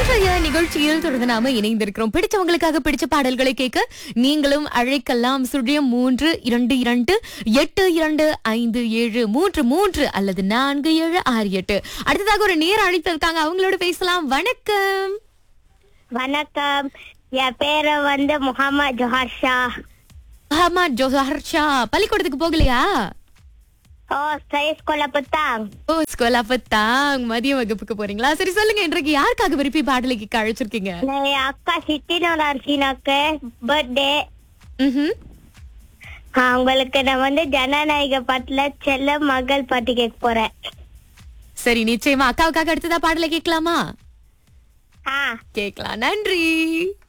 இன்றைய நிகழ்ச்சியில் தொடர்ந்து நாம இணைந்திருக்கிறோம் பிடிச்சவங்களுக்காக பிடிச்ச பாடல்களை கேட்க நீங்களும் அழைக்கலாம் சுழியம் மூன்று இரண்டு இரண்டு எட்டு இரண்டு ஐந்து ஏழு மூன்று மூன்று அல்லது நான்கு ஏழு ஆறு எட்டு அடுத்ததாக ஒரு நேர் அழைத்து இருக்காங்க அவங்களோட பேசலாம் வணக்கம் வணக்கம் என் பேரு வந்து முகமது ஜோஹர் ஷா அஹமத் ஜோஹர்ஷா பள்ளிக்கூடத்துக்கு போகலையா ஓ saya sekolah petang ஓ ஸ்கூல் அப்பத்தாங் மதிய வகுப்புக்கு போறீங்களா சரி சொல்லுங்க இன்றைக்கு யாருக்காக விருப்பி பாடலை கேட்க அழைச்சிருக்கீங்க நான் என் அக்கா சித்தி நோராசினாக்கு பர்த்டே ம்ஹும். உங்களுக்கு நான் வந்து ஜனநாயக பாட்டுல செல்ல மகள் பாட்டு கேட்க போறேன் சரி நிச்சயமா அக்காவுக்காக அடுத்ததா பாடலை கேட்கலாமா ஆ கேட்கலாம் நன்றி